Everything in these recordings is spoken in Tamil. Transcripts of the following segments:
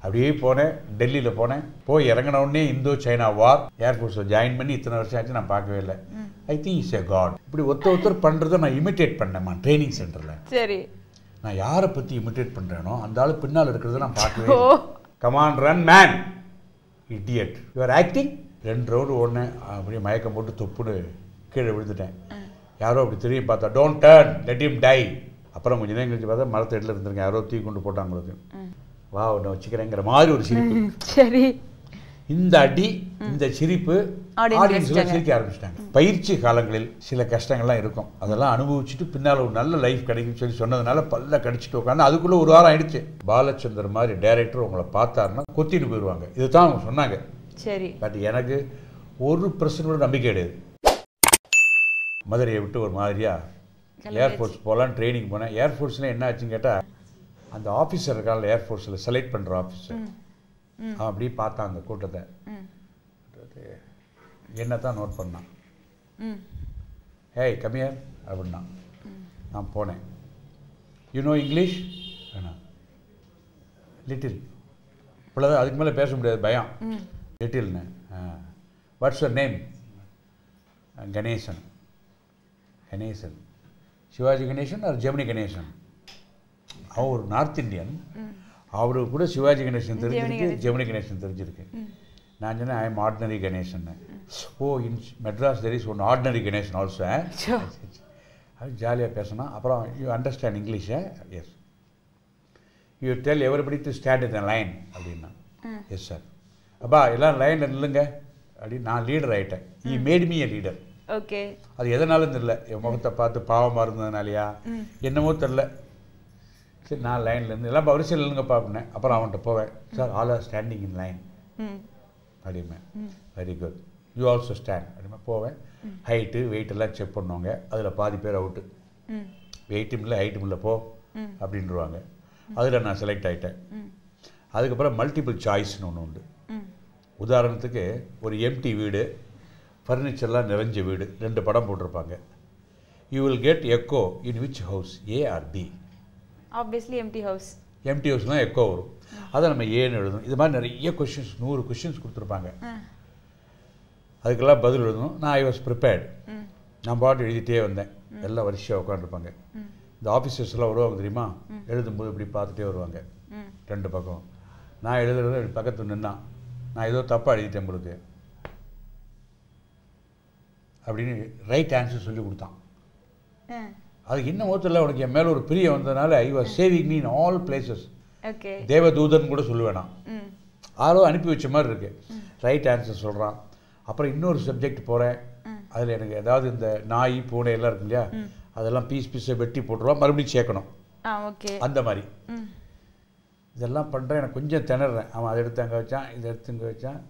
அப்படியே போனேன் டெல்லியில் போனேன் போய் இறங்கின உடனே இந்தோ சைனா வார் ஏர்ஃபோர்ஸில் ஜாயின் பண்ணி இத்தனை வருஷம் ஆச்சு நான் பார்க்கவே இல்லை I think is a god இப்படி ஒருத்தர் ஒருத்தர் பண்ணுறதை நான் இமிட்டேட் பண்ணேன்மா ட்ரைனிங் சென்டரில் சரி நான் யாரை பற்றி இமிட்டேட் பண்ணுறேனோ அந்த ஆள் பின்னால் இருக்கிறத நான் பார்க்கவே oh come on run man idiot your acting ரெண்டு ரவுண்டு ஓடினேன் அப்படியே மயக்கம் போட்டு தொப்புன்னு கீழே விழுந்துட்டேன் யாரோ அப்படி திரும்பி பார்த்தா don't turn let him die அப்புறம் கொஞ்ச நேரம் கழிச்சு பார்த்தா மரத்தடியில் இருந்திருங்க யாரோ தூக்கி கொண்டு போட்டாங்க உங்களுக்கு வா உன்னை வச்சுக்கிறேங்கிற மாதிரி ஒரு சிரிப்பு ம், சரி இந்த அடி இந்த சிரிப்பு Audience ஆடியன்ஸ்ல ரசிச்சாங்க. சிரிக்க ஆரம்பிச்சிட்டாங்க பயிற்சி காலங்களில் சில கஷ்டங்கள்லாம் இருக்கும் அதெல்லாம் அனுபவிச்சுட்டு பின்னால் ஒரு நல்ல லைஃப் கிடைக்கும்னு சொல்லி சொன்னதுனால பல்ல கடிச்சிட்டு உட்காந்து அதுக்குள்ள ஒரு வாரம் ஆயிடுச்சு பாலச்சந்தர் மாதிரி டைரக்டர் உங்களை பார்த்தாருன்னா கொத்திட்டு போயிடுவாங்க இதுதான் அவங்க சொன்னாங்க சரி பட் எனக்கு ஒரு பிரச்சனை கூட நம்பிக்கை கிடையாது மதுரையை விட்டு ஒரு மாதிரியா ஏர்ஃபோர்ஸ் போகலாம் ட்ரைனிங் போனேன் ஏர்ஃபோர்ஸில் என்ன ஆச்சுன்னு கேட்டால் அந்த ஆஃபீஸர் இருக்கான்ல ஏர்ஃபோர்ஸில் செலக்ட் பண்ணுற ஆஃபீஸர் அவன் அப்படியே பார்த்தான் அந்த கூட்டத்தை ம் என்ன தான் நோட் பண்ணான் ம் ஹேய் கமியர் அப்படின்னா நான் போனேன் யூ நோ இங்கிலீஷ் வேணாம் லிட்டில் இவ்வளோதான் அதுக்கு மேலே பேச முடியாது பயம் ம் லிட்டில்னு what's your name Ganesan Ganesan Sivaji Ganesan or Gemini Ganesan அவன் ஒரு நார்த் இந்தியன் அவருக்கு கூட சிவாஜி கணேசன் தெரிஞ்சிருக்கு ஜெமினி கணேசன் தெரிஞ்சிருக்கு நான் சொன்னேன் I am ordinary Ganesan oh in Madras there is one ordinary Ganesan also Sure. அது ஜாலியாக பேசினான் அப்புறம் யூ அண்டர்ஸ்டாண்ட் இங்கிலீஷை yes you tell everybody to stand in line அப்படின்னா எஸ் சார் அப்பா எல்லாம் லைனில் நில்லுங்க அப்படின்னு நான் லீடர் ஆகிட்டேன் he made me a leader okay அது எதனாலும் தெரியல என் முகத்தை பார்த்து பாவமாக இருந்ததுனாலயா என்னமோ தெரில சரி நான் லைனில் இருந்து எல்லாம் வரிசையில் இல்லைங்கப்பா அப்படின்னேன் அப்புறம் அவன்கிட்ட போவேன் sir all are standing in line ம் அப்படிமே very good you also stand அப்படிமே போவேன் ஹைட்டு வெயிட் எல்லாம் செக் பண்ணுவாங்க அதில் பாதி பேர் அவுட்டு ம் வெயிட்டும் இல்லை ஹைட்டும் இல்லை போ அப்படின்றவாங்க அதில் நான் செலக்ட் ஆகிட்டேன் அதுக்கப்புறம் மல்டிபிள் சாய்ஸ்னு ஒன்று உண்டு ம் உதாரணத்துக்கு ஒரு எம்டி வீடு ஃபர்னிச்சர்லாம் நிறைஞ்ச வீடு ரெண்டு படம் போட்டிருப்பாங்க you will get echo in which house A or B obviously empty house empty ஹவுஸ்னால் எக்கோ வரும் அதை நம்ம ஏன்னு எழுதணும் இது மாதிரி நிறைய கொஷின்ஸ் நூறு கொஷின்ஸ் கொடுத்துருப்பாங்க அதுக்கெல்லாம் பதில் எழுதணும் நான் ஐ வாஸ் ப்ரிப்பேர்டு ம் நான் பாட்டு எழுதிட்டே வந்தேன் எல்லாம் வரிசையாக உட்காந்துருப்பாங்க இந்த ஆஃபீஸர்ஸ் எல்லாம் வருவாங்க தெரியுமா எழுதும்போது இப்படி பார்த்துட்டே வருவாங்க ம் ரெண்டு பக்கம் நான் எழுதுறது இப்படி பக்கத்தில் நின்னான் நான் ஏதோ தப்பாக எழுதிட்டேன் உங்களுக்கு அப்படின்னு ரைட் ஆன்சர் சொல்லி கொடுத்தான் ஆ அதுக்கு இன்னும் ஒருத்தரில் உனக்கு என் மேலே ஒரு பிரியம் வந்ததுனால I was saving me in all places okay தேவதூதன் கூட சொல்லுவேன் நான் ம் ஆரோ அனுப்பி வச்ச மாதிரி இருக்கு ரைட் ஆன்சர் சொல்கிறான் அப்புறம் இன்னொரு சப்ஜெக்ட் போகிறேன் அதில் எனக்கு ஏதாவது இந்த நாய் பூனை எல்லாம் இருக்கு இல்லையா அதெல்லாம் பீஸ் பீஸை வெட்டி போட்டுருவான் மறுபடியும் சேர்க்கணும் ஆ ஓகே அந்த மாதிரி ம் இதெல்லாம் பண்ணுறேன் எனக்கு கொஞ்சம் திணறேன் அவன் அதை எடுத்து அங்கே வச்சான் இதை எடுத்து இங்கே வச்சான்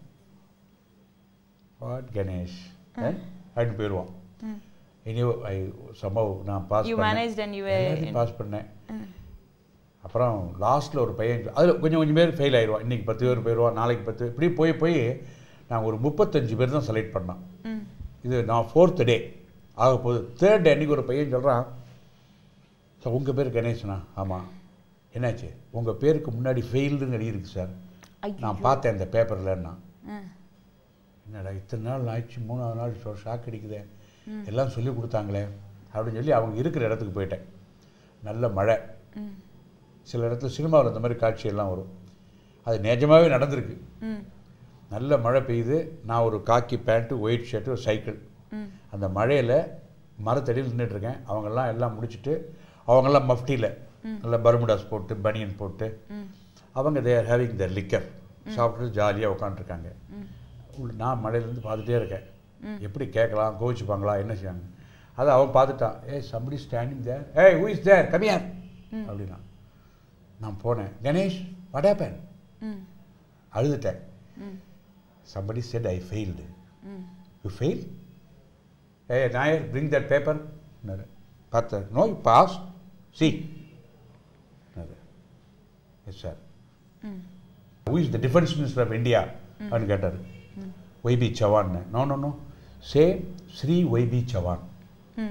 வாட் கணேஷ் அப்படின்னு போயிடுவான் ம் இனி ஐ சம்பவ் நான் pass You managed and you were pass பண்ணேன் அப்புறம் லாஸ்ட்டில் ஒரு பையன் அதில் கொஞ்சம் கொஞ்சம் பேர் ஃபெயில் ஆயிடுவான் இன்றைக்கி பத்து பேர் போயிடுவான் நாளைக்கு பத்து பேர் இப்படி போய் போய் நான் ஒரு முப்பத்தஞ்சு பேர் தான் செலக்ட் பண்ணேன் ம் இது நான் ஃபோர்த் டே ஆக போகுது தேர்ட் டே அன்றைக்கி ஒரு பையன் சொல்கிறான் சார் உங்கள் பேர் கணேசனா ஆமாம் என்னாச்சு உங்கள் பேருக்கு முன்னாடி ஃபெயில்டுன்னு எழுதியிருக்கு சார் ஐயோ. நான் பார்த்தேன் அந்த பேப்பர்லன்னா ஆ என்னடா இத்தனை நாள் ஆயிடுச்சு மூணாவது நாள் ஷோ ஷாக் அடிக்குதே எல்லாம் சொல்லி கொடுத்தாங்களே அப்படின்னு சொல்லி அவங்க இருக்கிற இடத்துக்கு போயிட்டேன் நல்ல மழை ம் சில இடத்துல சினிமாவில் இந்த மாதிரி காட்சியெல்லாம் வரும் அது நிஜமாகவே நடந்திருக்கு ம் நல்ல மழை பெய்யுது நான் ஒரு காக்கி பேண்ட்டு ஒயிட் ஷர்ட்டு ஒரு சைக்கிள் ம் அந்த மழையில் மரத்தடியில் நின்றுட்டுருக்கேன் அவங்கெல்லாம் எல்லாம் முடிச்சுட்டு அவங்கெல்லாம் மஃப்டியில் நல்ல பர்முடாஸ் போட்டு பனியன் போட்டு ம் அவங்க தேர் ஹேவிங் த லிக்கர் சாப்பிட்டு ஜாலியாக உட்காந்துருக்காங்க நான் மழையிலேருந்து பார்த்துட்டே இருக்கேன் எப்படி கேட்கலாம் கோவிச்சுப்பாங்களா என்ன செய்வாங்க அதை அவன் பார்த்துட்டான் ஏ சம்படி ஸ்டாண்டிங் தேர் ஏய் ஹூ இஸ் தேர் கமியார் அப்படின்னா நான் போனேன் கணேஷ் வாட் ஹேப்பன் ம் அழுதுட்டேன் ம் சம்படி செட் ஐ ஃபெயில்டு ம் you fail hey Nair bring that paper பார்த்தேன் no you pass see yes sir ம் who is the defence minister of India அப்படின்னு கேட்டார் ஒய்பி சவான்னு no no no say Shri Y B Chavan ம்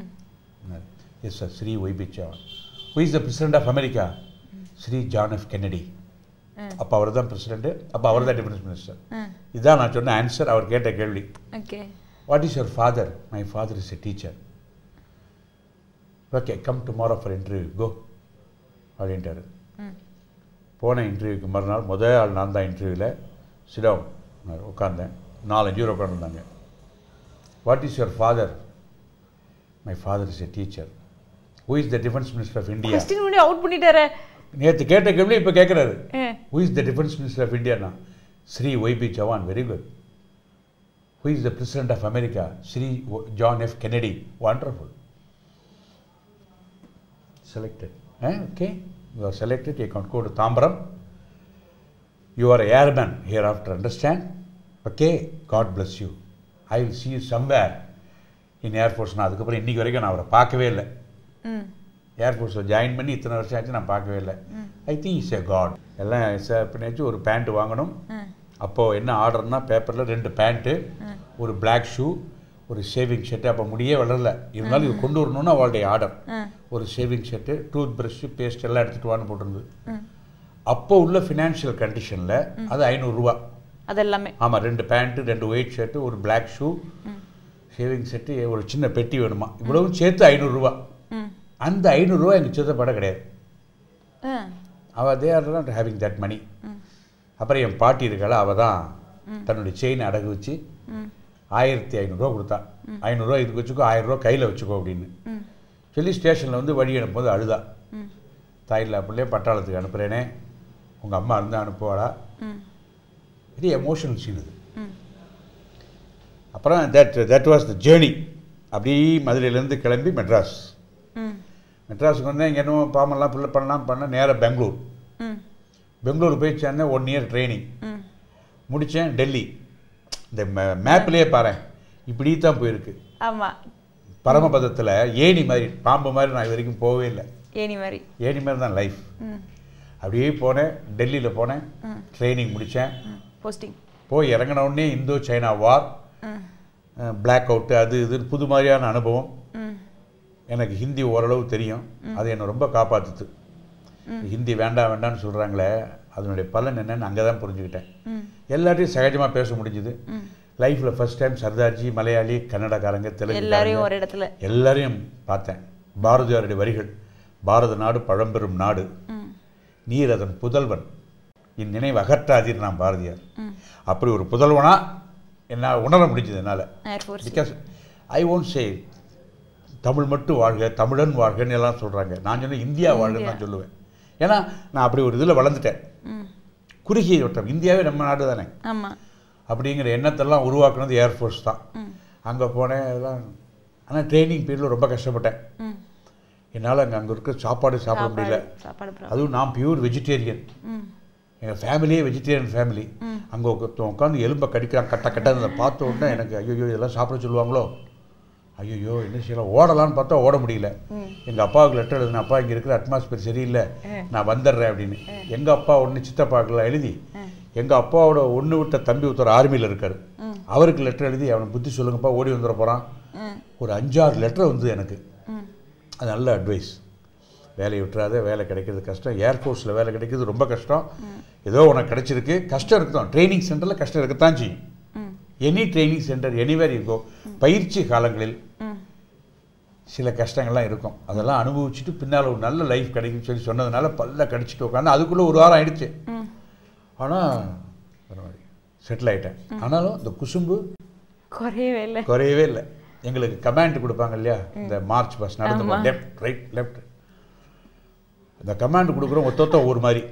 yes sir Shri Y B Chavan who is the president of America Shri John F Kennedy அப்போ அவர் தான் பிரசிடென்ட் அப்போ அவர் தான் டிஃபென்ஸ் மினிஸ்டர் ம் இதான் நான் சொன்ன ஆன்சர் அவர் கேட்ட கேள்வி okay what is your father my father is a teacher okay come tomorrow for interview go அப்படின்ட்டாரு ம் போன இன்டர்வியூக்கு மறுநாள் முதல் ஆள் நான் தான் இன்டர்வியூவில் சிடம் உட்காந்தேன் நாலஞ்சு பேர் உட்காந்துருந்தாங்க what is your father my father is a teacher who is the defence minister of India question முன்னாடி அவுட் பண்ணிட்டாரே நேற்று கேட்ட கேள்வி இப்போ கேட்குறாரு eh who is the defence minister of இந்தியானா Shri Y B Chavan very good who is the president of America Shri John F Kennedy wonderful selected. Eh? Okay, you are selected, you can go to Tambaram. You are a airman hereafter, understand? Okay, God bless you. I will see you somewhere in Air Force. நான் அதுக்கப்புறம் இன்னைக்கு வரைக்கும் நான் அவரை பார்க்கவே இல்லை ம் ஏர்ஃபோர்ஸில் ஜாயின் பண்ணி இத்தனை வருஷம் ஆச்சு நான் பார்க்கவே இல்லை I think is a god எல்லாம் சார் பண்ணியாச்சும் ஒரு பேண்ட் வாங்கணும் ம் அப்போது என்ன ஆர்டர்னா பேப்பரில் ரெண்டு பேண்ட்டு ஒரு பிளாக் ஷூ ஒரு ஷேவிங் ஷர்ட்டு அப்போ முடியே வளரல இருந்தாலும் இது கொண்டு வரணும்னு அவளுடைய ஆர்டர் ம் ஒரு shaving shirt tooth brush paste எல்லாம் எடுத்துகிட்டு வான்னு போட்டிருந்தது ம் அப்போ உள்ள ஃபினான்ஷியல் கண்டிஷனில் அது ஐநூறுரூவா அது எல்லாமே ஆமாம் ரெண்டு பேண்ட்டு ரெண்டு ஒயிட் ஷர்ட்டு ஒரு பிளாக் ஷூ ம் ஷேவிங் செட்டு ஒரு சின்ன பெட்டி வேணுமா இவ்வளவும் சேர்த்து ஐநூறுரூவா ம் அந்த ஐநூறுரூவா எங்கள் சித்தப்பட கிடையாது ஆ அவள் they are not having that money ம் அப்புறம் என் பாட்டி இருக்காள் அவள் தான் தன்னுடைய செயின் அடகு வச்சு ம் ஆயிரத்தி ஐநூறுரூவா கொடுத்தா ஐநூறுரூவா இதுக்கு வச்சுக்கோ ஆயிரம் ரூபா கையில் வச்சுக்கோ அப்படின்னு ம் சொல்லி ஸ்டேஷனில் வந்து வழி அனுப்பும்போது அழுதா ம் தாயில்லா பிள்ளைய பட்டாளத்துக்கு அனுப்புகிறேனே உங்கள் அம்மா இருந்தால் அனுப்புவாளா ம் வெரி எமோஷனல் சீன் இது ம் அப்புறம் that that was the journey அப்படி மதுரையிலேருந்து கிளம்பி மெட்ராஸ் ம் மெட்ராஸுக்கு வந்தேன் இங்கே என்னமோ பாமெல்லாம் ஃபில்லப் பண்ணலாம் பண்ண நேராக பெங்களூர் ம் பெங்களூர் போய் சேர்ந்தேன் ஒன் இயர் ட்ரைனிங் ம் முடித்தேன் டெல்லி இந்த மேப்லேயே பாரேன் இப்படி தான் போயிருக்கு ஆமா பரமபதத்தில் ஏணி மாதிரி பாம்பு மாதிரி நான் இது வரைக்கும் போகவே இல்லை ஏனி மாதிரி ஏணி மாதிரி தான் லைஃப் ம் அப்படியே போனேன் டெல்லியில் போனேன் ம் ட்ரைனிங் முடித்தேன் ம் போஸ்டிங் போய் இறங்கின உடனே இந்தோ சைனா வார் ம் பிளாக் அவுட்டு அது இதுன்னு புது மாதிரியான அனுபவம் ம் எனக்கு ஹிந்தி ஓரளவு தெரியும் அது என்னை ரொம்ப காப்பாற்றுது ஹிந்தி வேண்டாம் வேண்டாம்னு சொல்கிறாங்களே அதனுடைய பலன் என்னன்னு அங்கே தான் புரிஞ்சுக்கிட்டேன் ம் எல்லாத்தையும் சகஜமாக பேச முடிஞ்சுது ம் லைஃப்பில் ஃபர்ஸ்ட் டைம் சர்தார்ஜி மலையாளி கன்னடக்காரங்க தெலுங்கு எல்லாரையும் ஒரு இடத்துல எல்லாரையும் பார்த்தேன் பாரதியாருடைய வரிகள் பாரத நாடு பழம்பெரும் நாடு ம் நீர் அதன் புதல்வன் இந்நினைவு அகற்றாதீர் நான் பாரதியார் ம் அப்படி ஒரு புதல்வனா என்னால் உணர முடிஞ்சது என்னால் air force because I won't say Tamil மட்டும் வாழ்க தமிழன் வாழ்கன்னு எல்லாம் சொல்கிறாங்க நான் சொன்னேன் இந்தியா வாழ்கன்னு தான் சொல்லுவேன் ஏன்னா நான் அப்படி ஒரு இதில் வளர்ந்துட்டேன் ம் குறுகிய வட்டம் இந்தியாவே நம்ம நாடு தானே ஆமா அப்படிங்கிற எண்ணத்தெல்லாம் உருவாக்குனது ஏர்ஃபோர்ஸ் தான் ம் அங்கே போனேன் அதெல்லாம் ஆனால் ட்ரைனிங் பீரியடில் ரொம்ப கஷ்டப்பட்டேன் ம் என்னால் அங்கே அங்கே இருக்க சாப்பாடு சாப்பிட முடியல சாப்பாடு சாப்பாடு ப்ரா அதுவும் நான் பியூர் வெஜிடேரியன் ம் எங்கள் ஃபேமிலியே வெஜிடேரியன் ஃபேமிலி ம். அங்கே உட்காந்து எலும்பை கடிக்கிறான் கட்ட கட்ட அதை பார்த்த உடனே எனக்கு ஐயோ இதெல்லாம் சாப்பிட சொல்லுவாங்களோ ஐயோ என்ன செய்யலாம் ஓடலான்னு பார்த்தா ஓட முடியல ம் எங்கள் அப்பாவுக்கு லெட்டர் எழுதின அப்பா இங்கே இருக்கிற அட்மாஸ்பியர் சரியில்லை ஆ. நான் வந்துடுறேன் அப்படின்னு எங்கள் அப்பா ஒன்று சித்தப்பாக்கெல்லாம் எழுதி ஆ. எங்கள் அப்பாவோட ஒன்று விட்ட தம்பி ஒருத்தர் ஆர்மியில் இருக்கார் ம் அவருக்கு லெட்டர் எழுதி அவனை புத்தி சொல்லுங்கப்பா ஓடி வந்துட போகிறான் ம் ஒரு அஞ்சாறு லெட்டர் வந்து எனக்கு ம் அது நல்ல அட்வைஸ் வேலையை விட்டுறாத வேலை கிடைக்கிறது கஷ்டம் ஏர்ஃபோர்ஸில் வேலை கிடைக்கிறது ரொம்ப கஷ்டம் ஏதோ உனக்கு கிடைச்சிருக்கு கஷ்டம் இருக்கட்டும் ட்ரைனிங் சென்டரில் கஷ்டம் இருக்கத்தான் செய்யும் ம் எனி ட்ரைனிங் சென்டர் எனிவேர் இருக்கோ பயிற்சி காலங்களில் ம் சில கஷ்டங்கள்லாம் இருக்கும் அதெல்லாம் அனுபவிச்சுட்டு பின்னால் ஒரு நல்ல லைஃப் கிடைக்கும்னு சொல்லி சொன்னதுனால பல்ல கடிச்சிட்டு உட்காந்து அதுக்குள்ளே ஒரு வாரம் ஆயிடுச்சு ம் ஆனால் பரவாயில்ல செட்டில் ஆகிட்டேன் ஆனாலும் இந்த குசும்பு குறையவே இல்லை குறையவே இல்லை எங்களுக்கு கமாண்ட் கொடுப்பாங்க இல்லையா இந்த மார்ச் பஸ் நடந்து ஆமா. லெஃப்ட் ரைட் லெஃப்ட் இந்த கமாண்ட் கொடுக்குறோம் ஒத்த ஒத்த ஒரு மாதிரி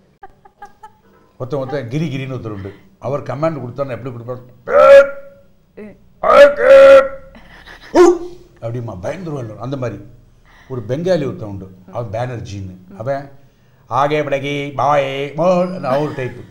ஒருத்த ஒருத்த கிரி கிரின்னு ஒருத்தர் உண்டு அவர் கமாண்ட் கொடுத்தா எப்படி கொடுப்பாரு ம். அப்படிமா பயந்துருவாள் அந்த மாதிரி ஒரு பெங்காலி ஒருத்தன் உண்டு அவன் பேனர்ஜின்னு அவன் ஆகே படகி பாயே மோல் அவர் டைப்பு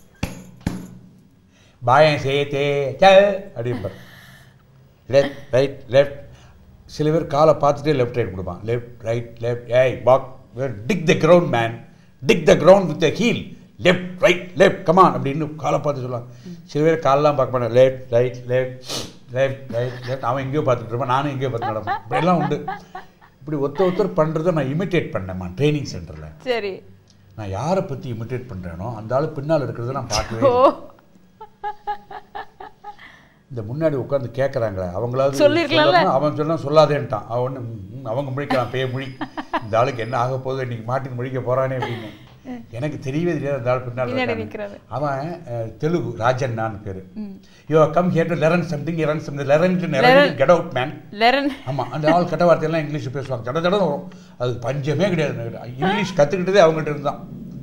பாயன் சேத்தே சல் அப்படிம்பார் லெஃப்ட் ரைட் லெஃப்ட் சில பேர் காலை பார்த்துட்டே லெஃப்ட் ரைட் கொடுப்பான் லெஃப்ட் ரைட் லெஃப்ட் ஏய் walk dig the ground man dig the ground with the heel left right left come on அப்படின்னு காலை பார்த்து சொல்லுவாங்க சில பேர் காலெலாம் பார்க்க மாட்டேன் left right left left right left அவன் எங்கேயோ பார்த்துட்டு இருப்பான் நானும் எங்கேயோ பார்த்து நடப்பேன் இப்படியெல்லாம் உண்டு இப்படி ஒருத்தர் ஒருத்தர் பண்ணுறதை நான் இமிட்டேட் பண்ணேம்மா ட்ரைனிங் சென்டரில் சரி நான் யாரை பற்றி இமிட்டேட் பண்ணுறேனோ அந்த ஆள் பின்னால் இருக்கிறத நான் பார்க்கவே ஓ இல்லை. இந்த முன்னாடி உட்காந்து கேட்குறாங்களே அவங்களாவது சொல்லிருக்கலாம்ல. சொல்லாம அவன் சொன்னா சொல்லாதேன்ட்டான் அவன் ஒன்று அவன் முழிக்கலாம் பேய முழி இந்த ஆளுக்கு என்ன ஆக போகுது இன்னைக்கு மாட்டின் முழிக்க போகிறானே அப்படின்னு எனக்கு தெரியவே தெரியாது அந்த ஆள் பின்னால் பின்னாடி இருக்கான்னு. நிக்கிறாரு. அவன் அஹ், தெலுங்கு ராஜன்னான்னு பேர் yo come here to learn something learn something learn Learn. Get out man learn ஆமாம் அந்த ஆள் கெட்ட வார்த்தையெல்லாம் இங்கிலீஷ் பேசுவாங்க தட தடன்னு வரும் அதுக்கு பஞ்சமே கிடையாது இங்கிலீஷ் கற்றுக்கிட்டதே அவங்கள்ட்ட இருந்தான்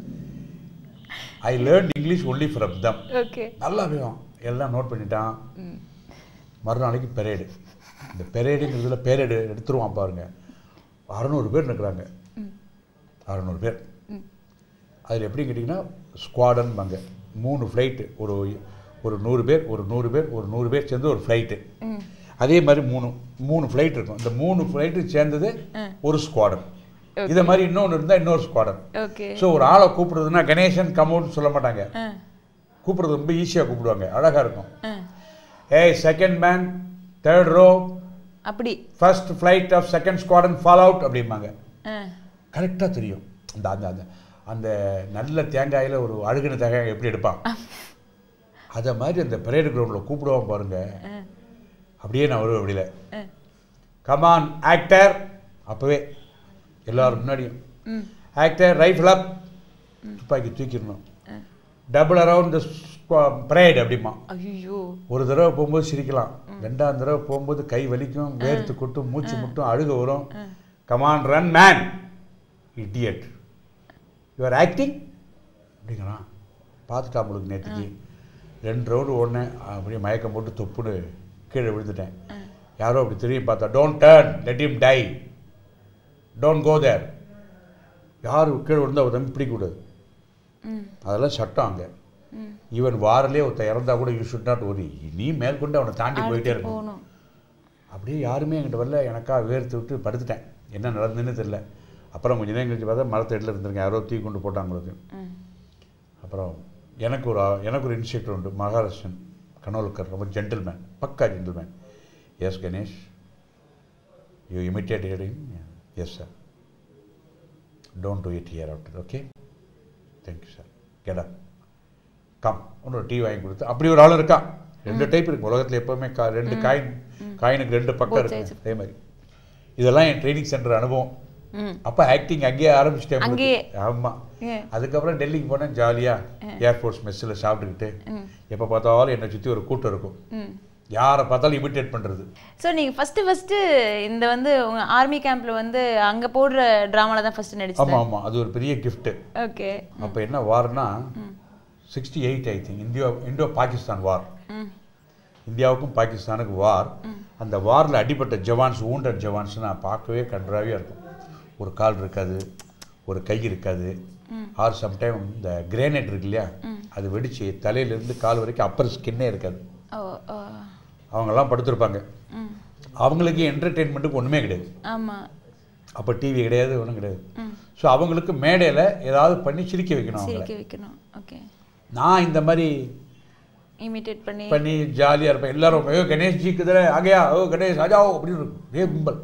I learn English only from them okay நல்லா வேணும் எல்லாம் நோட் பண்ணிட்டான் மறுநாளைக்கு பெரேடு இந்த பெரேடுங்கிறதுல பேரேடு எடுத்துருவான் பாருங்க அறநூறு பேர் நிற்கிறாங்க அறநூறு பேர் அதில் எப்படி கேட்டிங்கன்னா ஸ்குவாடன்பாங்க மூணு ஃப்ளைட்டு ஒரு ஒரு நூறு பேர் ஒரு நூறு பேர் ஒரு நூறு பேர் சேர்ந்து ஒரு ஃப்ளைட்டு அதே மாதிரி மூணு மூணு ஃப்ளைட் இருக்கும் இந்த மூணு ஃப்ளைட்டு சேர்ந்தது ஒரு ஸ்குவாடன் இதை மாதிரி இன்னொன்று இருந்தால் இன்னொரு ஸ்குவாடன் ஓகே ஸோ ஒரு ஆளை கூப்பிடுறதுன்னா கணேசன் கமௌண்ட் சொல்ல மாட்டாங்க கூப்பிடுறது ரொம்ப ஈஸியாக கூப்பிடுவாங்க அழகாக இருக்கும் ஏய் செகண்ட் மேன் தேர்ட் ரோ அப்படி first flight of second squadron fall out அப்படிம்பாங்க ஆ கரெக்டாக தெரியும் அந்த அந்த அந்த அந்த நல்ல தேங்காயில் ஒரு அழுகின தேங்காய் எப்படி எடுப்பான் அதை மாதிரி அந்த பரேடு கிரவுண்டில் கூப்பிடுவான் பாருங்க அப்படியே நான் வருவேன் அப்படியில கமான் ஆக்டர் அப்போவே எல்லாரும் முன்னாடியும் ஆக்டர் ரைஃபிள் அப் துப்பாக்கி தூக்கிடணும் டபுள் அரவுண்ட் த பரேட் அப்படிமா ஐயோ ஒரு தடவை போகும்போது சிரிக்கலாம் ரெண்டாம் தடவை போகும்போது கை வலிக்கும் வேர்த்து கொட்டும் மூச்சு முட்டும் அழுக வரும் come on run man idiot your acting அப்படிங்கிறான் பார்த்துட்டா உங்களுக்கு நேற்றுக்கு ரெண்டு ரவுண்டு ஓடினேன் அப்படியே மயக்கம் போட்டு தொப்புன்னு கீழே விழுந்துட்டேன் யாரோ அப்படி திரும்பி பார்த்தா don't turn let him die don't go there யார் கீழே விழுந்தா அவர் தம்பி பிடிக்கக்கூடாது ம் அதெல்லாம் சட்டம் அங்கே ம் ஈவன் வாரிலே ஒருத்தன் இறந்தா கூட யூ ஷுட் நாட் ஒரி நீ மேற்கொண்டு அவனை தாண்டி போயிட்டே அடுத்து இருக்கணும் போகணும் அப்படியே யாருமே என்கிட்ட வரல எனக்கா வேர்த்து விட்டு படுத்துட்டேன் என்ன நடந்ததுன்னு தெரியல அப்புறம் கொஞ்ச நேரம் கழிச்சு பார்த்தா மரத்தடியில் இருந்திருக்கேன் யாரோ தூக்கி கொண்டு போட்டாங்க உங்களுக்கு ம் அப்புறம் எனக்கு ஒரு ஆ- எனக்கு ஒரு இன்ஸ்ட்ரக்டர் உண்டு மகாராஷ்டிரன் கனோல்கர் ரொம்ப ஜென்டில்மேன் பக்கா gentleman yes Ganesh you imitate hearing yes sir don't do it here out okay thank you sir கெடா கம் இன்னொரு டீ வாங்கி கொடுத்து அப்படி ஒரு ஆள் இருக்கான் ரெண்டு டைப் இருக்கு உலகத்தில் எப்போவுமே கா ரெண்டு காயின் காயினுக்கு ரெண்டு பக்கம் Both இருக்கு sides. அதே மாதிரி இதெல்லாம் என் ட்ரைனிங் சென்டர் அனுபவம் ம் அப்போ ஆக்டிங் அங்கேயே ஆரம்பிச்சிட்டேன் அங்கேயே. ஆமாம் ஏன் அதுக்கப்புறம் டெல்லிக்கு போனேன் ஜாலியாக ஏர்ஃபோர்ஸ் மெஸ்ஸில் சாப்பிட்டுக்கிட்டு ம் எப்போ பார்த்தாலும் என்னை சுற்றி ஒரு கூட்டம் இருக்கும் ம் யாரை பார்த்தாலும் இமிட்டேட் பண்ணுறது ஸோ நீங்கள் ஃபஸ்ட்டு ஃபஸ்ட்டு இந்த வந்து உங்கள் ஆர்மி கேம்ப்பில் வந்து அங்கே போடுற ட்ராமாவில் தான் ஃபஸ்ட்டு நடிச்சேன் ஆமாம் ஆமாம் அது ஒரு பெரிய கிஃப்ட்டு ஓகே அப்போ என்ன வார்னா sixty eight I think India Indo Pakistan war ம் இந்தியாவுக்கும் பாகிஸ்தானுக்கு வார் அந்த வாரில் அடிபட்ட ஜவான்ஸ் wounded ஜவான்ஸ் நான் பார்க்கவே கன்றாவியாக இருக்கும் ஒரு கால் இருக்காது ஒரு கை இருக்காது ஆர் சம்டைம் இந்த கிரேனைட் இருக்கு இல்லையா அது வெடிச்சு தலையிலேருந்து கால் வரைக்கும் அப்பர் ஸ்கின்னே இருக்காது ஓ ஓ அவங்கெல்லாம் படுத்திருப்பாங்க ம் அவங்களுக்கு என்டர்டெயின்மெண்ட்டுக்கு ஒன்றுமே கிடையாது ஆமாம் அப்போ டிவி கிடையாது ஒன்றும் கிடையாது ம் ஸோ அவங்களுக்கு மேடையில் ஏதாவது பண்ணி சிரிக்க வைக்கணும் அவங்கள சிரிக்க வைக்கணும் ஓகே நான் இந்த மாதிரி இமிட்டேட் பண்ணி பண்ணி ஜாலியாக இருப்பேன் எல்லாரும் ஐயோ கணேஷ் ஜி குதிரை ஆகையா ஓ கணேஷ் ராஜாவோ அப்படின்னு இருக்கும் ஒரே கும்பல்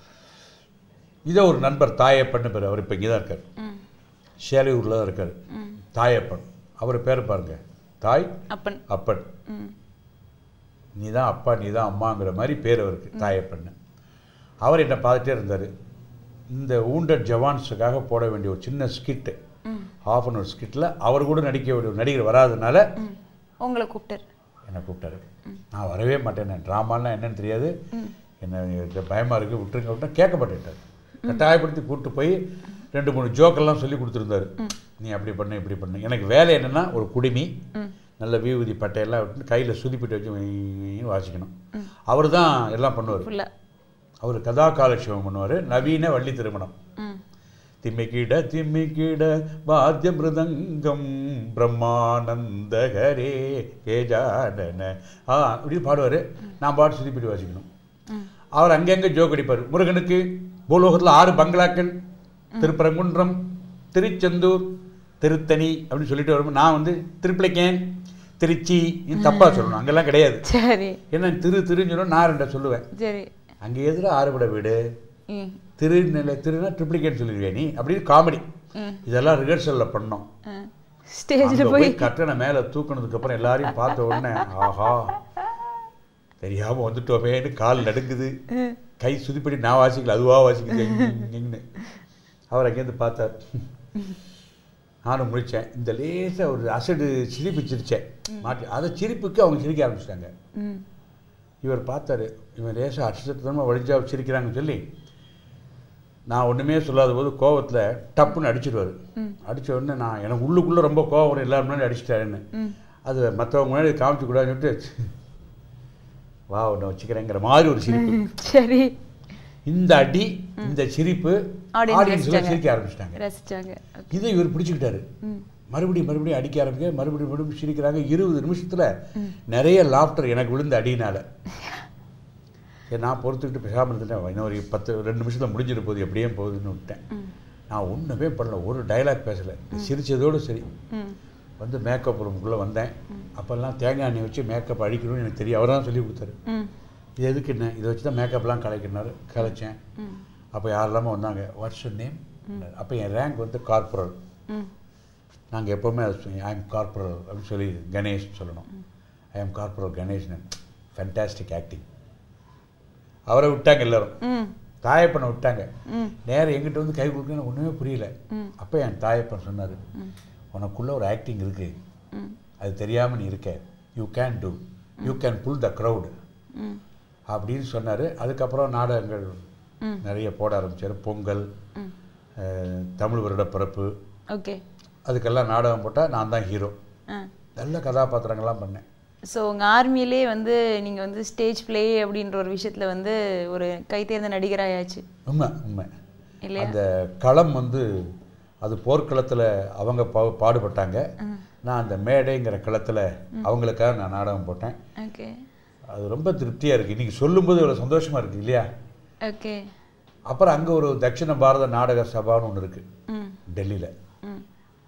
இதோ ஒரு நண்பர் தாயப்பன்னு பேர் அவர் இப்போ இங்கே தான் இருக்கார் ம் சேலையூரில் தான் இருக்கார் ம் தாயப்பன் அவர் பேர் பாருங்க தாய் அப்பன் அப்பன் ம் நீ தான் அப்பா நீ தான் அம்மாங்கிற மாதிரி பேர் அவருக்கு தாயப்பண்ணு அவர் என்னை பார்த்துட்டே இருந்தார் இந்த wounded ஜவான்ஸுக்காக போட வேண்டிய ஒரு சின்ன ஸ்கிட்டு ம் ஹாஃப் அன் ஹவர் ஸ்கிட்டில் அவர் கூட நடிக்க வேண்டிய ஒரு நடிகர் வராதனால ம் உங்களை கூப்பிட்டார் என்னை கூப்பிட்டாரு நான் வரவே மாட்டேன் ட்ராமாலாம் என்னன்னு தெரியாது என்ன இது பயமா இருக்கு விட்டுருங்க விட்டா கேட்க மாட்டேன்ட்டார் கட்டாயப்படுத்தி கூப்பிட்டு போய் ரெண்டு மூணு ஜோக்கெல்லாம் சொல்லி கொடுத்துருந்தாரு நீ அப்படி பண்ணு இப்படி பண்ணு எனக்கு வேலை என்னன்னா ஒரு குடுமி ம் நல்ல விபூதி பட்டையெல்லாம் விட்டு கையில் சுதிப்பிட்டு வச்சு வைன்னு வாசிக்கணும் அவர் தான் எல்லாம் பண்ணுவார் ஃபுல்லாக அவர் கதா காலட்சேபம் பண்ணுவார் நவீன வள்ளி திருமணம் ம் திம்மிக்கிட திம்மிக்கிட வாத்திய மிருதங்கம் பிரம்மானந்தகரே கேஜாடன ஆ இப்படி பாடுவார் நான் பாட்டு சுதிப்பிட்டு வாசிக்கணும் ம் அவர் அங்கங்கே ஜோக் அடிப்பார் முருகனுக்கு பூலோகத்தில் ஆறு பங்களாக்கள் திருப்பரங்குன்றம் திருச்செந்தூர் திருத்தணி அப்படின்னு சொல்லிட்டு வரும்போது நான் வந்து திருப்பிளைக்கேன் திருச்சி இது தப்பாக சொல்லணும் அங்கெல்லாம் கிடையாது சரி என்ன திரு திருன்னு சொல்லணும் நான் ரெண்டை சொல்லுவேன் சரி அங்கே எதிர ஆறுபட வீடு ம் திருநிலை திருனா ட்ரிப்ளிகேட் சொல்லிடுவே நீ அப்படின்னு காமெடி இதெல்லாம் ரிஹர்சலில் பண்ணோம் ஸ்டேஜில் அங்க போய் போய் கட்டணை மேலே தூக்குனதுக்கு அப்புறம் எல்லாரையும் பார்த்த உடனே ஆஹா தெரியாம வந்துட்டோமேன்னு கால் நடுங்குது கை சுதிப்படி நான் வாசிக்கல அதுவா வாசிக்குது இங்கன்னு அவர் அங்கேருந்து பார்த்தார் நானும் முடித்தேன் இந்த லேசாக ஒரு அசடு சிரிப்பு சிரிச்சேன் மாட்டி அதை சிரிப்புக்கு அவங்க சிரிக்க ஆரம்பிச்சிட்டாங்க ம் இவர் பார்த்தாரு இவன் லேசாக அசத்தனமாக வழிஞ்சா சிரிக்கிறாங்கன்னு சொல்லி நான் ஒன்றுமே சொல்லாத போது கோவத்தில் டப்புன்னு அடிச்சிடுவார் அடிச்ச உடனே நான் எனக்கு உள்ளுக்குள்ளே ரொம்ப கோவம் வரும் எல்லாரும் முன்னாடி அடிச்சிட்டாருன்னு அது மற்றவங்க முன்னாடி காமிச்சு கூடாதுன்னு சொல்லிட்டு வா ஒன்று வச்சுக்கிறேங்கிற மாதிரி ஒரு சிரிப்பு ம், சரி இந்த அடி இந்த சிரிப்பு Audience ஆடியன்ஸ்லாம் ரசிச்சாங்க. சிரிக்க ஆரம்பிச்சிட்டாங்க ரசிச்சாங்க இதை இவர் பிடிச்சிக்கிட்டாரு ம் மறுபடியும் மறுபடியும் அடிக்க ஆரம்பிக்க மறுபடியும் மறுபடியும் சிரிக்கிறாங்க இருபது நிமிஷத்தில் நிறைய லாஃப்டர் எனக்கு விழுந்த அடியினால சரி நான் பொறுத்துக்கிட்டு பேசாமல் இருந்துட்டேன் இன்னும் ஒரு பத்து ரெண்டு நிமிஷத்தில் முடிஞ்சிட்டு போகுது எப்படியே போகுதுன்னு விட்டேன் நான் ஒன்றுமே பண்ணல ஒரு டைலாக் பேசலை சிரிச்சதோடு சரி ம் வந்து மேக்கப் ரூமுக்குள்ளே வந்தேன் அப்போல்லாம் தேங்காய் எண்ணெய் வச்சு மேக்கப் அடிக்கணும்னு எனக்கு தெரியும் அவர் தான் சொல்லி கொடுத்தாரு ம் இது எதுக்கு என்ன இதை வச்சு தான் மேக்கப்லாம் கலைக்கினாரு கலைச்சேன் ம் அப்போ யாரெல்லாமோ வந்தாங்க வாட்ஸ் நேம் அப்போ என் ரேங்க் வந்து கார்பரல் ம் நாங்கள் எப்போவுமே ஐ எம் கார்பரல் அப்படின்னு சொல்லி கணேஷ் சொல்லணும் ஐ எம் கார்பரல் கணேஷ்னன் ஃபேண்டாஸ்டிக் ஆக்டிங் அவரை விட்டாங்க எல்லாரும் ம் தாயப்பனை விட்டாங்க ம் நேரம் எங்கிட்ட வந்து கை கொடுக்கணும் ஒன்றுமே புரியல ம். அப்போ என் தாயப்பன் சொன்னார் உனக்குள்ள ஒரு ஆக்டிங் இருக்கு ம் அது தெரியாமல் நீ இருக்க you can do you can pull the crowd ம் அப்படின்னு சொன்னார் அதுக்கப்புறம் நாடகங்கள் ம். நிறைய போட ஆரம்பிச்சார் பொங்கல் ம் அஹ், தமிழ் வருட பிறப்பு ஓகே அதுக்கெல்லாம் நாடகம் போட்டால் நான் தான் ஹீரோ ஆ நல்ல கதாபாத்திரங்கள்லாம் பண்ணேன் ஸோ உங்கள் ஆர்மியிலே வந்து நீங்கள் வந்து ஸ்டேஜ் ப்ளே அப்படின்ற ஒரு விஷயத்தில் வந்து ஒரு கைத்தேர்ந்த நடிகராயாச்சு உண்மை உண்மை இல்லையா அந்த களம் வந்து அது போர்க்களத்தில் அவங்க பா பாடுபட்டாங்க நான் அந்த மேடைங்கிற களத்தில் அவங்களுக்காக நான் நாடகம் போட்டேன் ஓகே அது ரொம்ப திருப்தியாக இருக்குது இன்றைக்கி சொல்லும்போது இவ்வளோ சந்தோஷமாக இருக்குது இல்லையா ஓகே அப்புறம் அங்கே ஒரு தட்சிண பாரத நாடக சபான்னு ஒன்று இருக்குது ம் டெல்லியில் ம்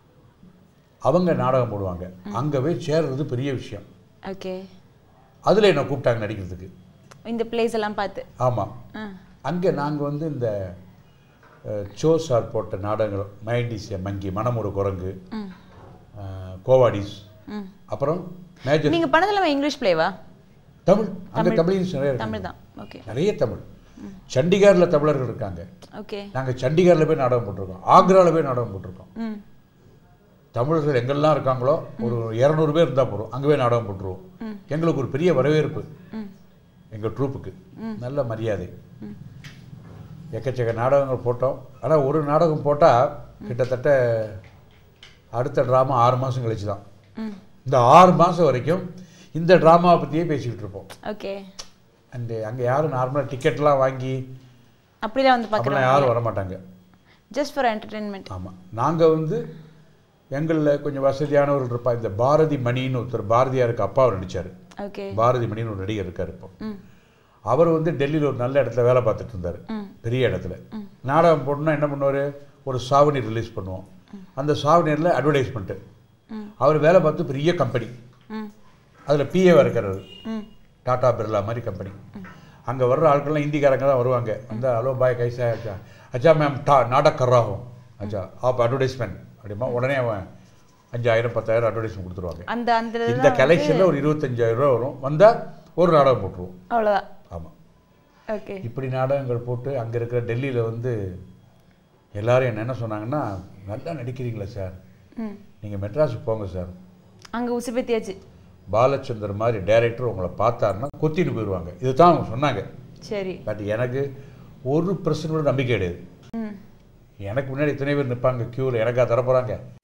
அவங்க நாடகம் போடுவாங்க அங்கே போய் சேர்றது பெரிய விஷயம் ஓகே அதில் என்னை கூப்பிட்டாங்க நடிக்கிறதுக்கு இந்த பிளேஸ் எல்லாம் பார்த்து ஆமாம் ஆ அங்கே நாங்கள் வந்து இந்த அஹ், சோ சார் போட்ட நாடகங்கள் மைண்டிஸ் மங்கி மனமுறு குரங்கு ம் அஹ், கோவாடிஸ் ம் அப்புறம் மேஜர் நீங்கள் பண்ணதெல்லாம் இங்கிலீஷ் பிளேவா தமிழ் அங்கே தமிழின்ஸ் நிறைய இருக்காங்க. தமிழ் தான் ஓகே நிறைய தமிழ் சண்டிகாரில் தமிழர்கள் இருக்காங்க ஓகே நாங்கள் சண்டிகாரில் போய் நாடகம் போட்டிருக்கோம் ஆக்ராவில் போய் நாடகம் போட்டிருக்கோம் ம் தமிழர்கள் எங்கெல்லாம் இருக்காங்களோ ஒரு இரநூறு பேர் இருந்தால் போதும் அங்கே போய் நாடகம் போட்டுருவோம் எங்களுக்கு ஒரு பெரிய வரவேற்பு ம் எங்கள் ட்ரூப்புக்கு நல்ல மரியாதை எக்கச்சக்க நாடகங்கள் போட்டோம் ஆனால் ஒரு நாடகம் போட்டால் கிட்டத்தட்ட அடுத்த ட்ராமா ஆறு மாதம் கழிச்சு தான் ம் இந்த ஆறு மாதம் வரைக்கும் இந்த ட்ராமாவை பற்றியே பேசிக்கிட்டு இருப்போம் ஓகே அண்டு அங்கே யாரும் நார்மலாக டிக்கெட்லாம் வாங்கி அப்படிதான் வந்து அப்படிலாம் பார்க்குறோம் யாரும் வரமாட்டாங்க ஜஸ்ட் ஃபார் என்டர்டெயின்மெண்ட் ஆமாம் நாங்கள் வந்து எங்களில் கொஞ்சம் வசதியானவர்கள் இருப்பா இந்த பாரதி மணின்னு ஒருத்தர் பாரதியாருக்கு அப்பாவை நடிச்சார் ஓகே பாரதி மணின்னு ஒரு நடிகர் இருக்கார் இப்போ ம் அவர் வந்து டெல்லியில் ஒரு நல்ல இடத்துல வேலை பார்த்துட்டு இருந்தார் ம் பெரிய இடத்துல நாடகம் போடணும்னா என்ன பண்ணுவார் ஒரு சாவணி ரிலீஸ் பண்ணுவோம் அந்த சாவணியில் அட்வர்டைஸ்மெண்ட்டு ம். அவர் வேலை பார்த்து பெரிய கம்பெனி ம் அதில் பிஏவாக இருக்கிறாரு ம் டாடா பிர்லா மாதிரி கம்பெனி அங்கே வர்ற ஆட்கள்லாம் ஹிந்திக்காரங்க தான் வருவாங்க வந்து ஹலோ பாய் கைசா அச்சா அச்சா மேம் டா நாடக் கர்ராகும் அச்சா ஆப் அட்வர்டைஸ்மெண்ட் அப்படிமா உடனே அவன் அஞ்சாயிரம் பத்தாயிரம் அட்வர்டைஸ்மெண்ட் கொடுத்துருவாங்க அந்த அந்த இந்த இதெல்லாம் கலெக்ஷனில் ஒரு இருபத்தஞ்சாயிரம் ரூபா வரும் வந்தால் ஒரு நாடகம் போட்டுருவோம் அவ்வளோதான் ஆமாம் ஓகே இப்படி நாடகங்கள் போட்டு அங்கே இருக்கிற டெல்லியில் வந்து எல்லாரும் என்ன என்ன சொன்னாங்கன்னா நல்லா நடிக்கிறீங்களா சார் ம் நீங்கள் மெட்ராஸுக்கு போங்க சார் அங்கே உசுப்பேத்தியாச்சு பாலச்சந்தர் மாதிரி டைரக்டர் உங்களை பார்த்தாருன்னா கொத்திட்டு போயிடுவாங்க இதுதான் அவங்க சொன்னாங்க சரி பட் எனக்கு ஒரு பிரச்சனை கூட நம்பிக்கை கிடையாது ம் எனக்கு முன்னாடி இத்தனை பேர் நிற்பாங்க க்யூவில் எனக்கா தரப்போகிறாங்க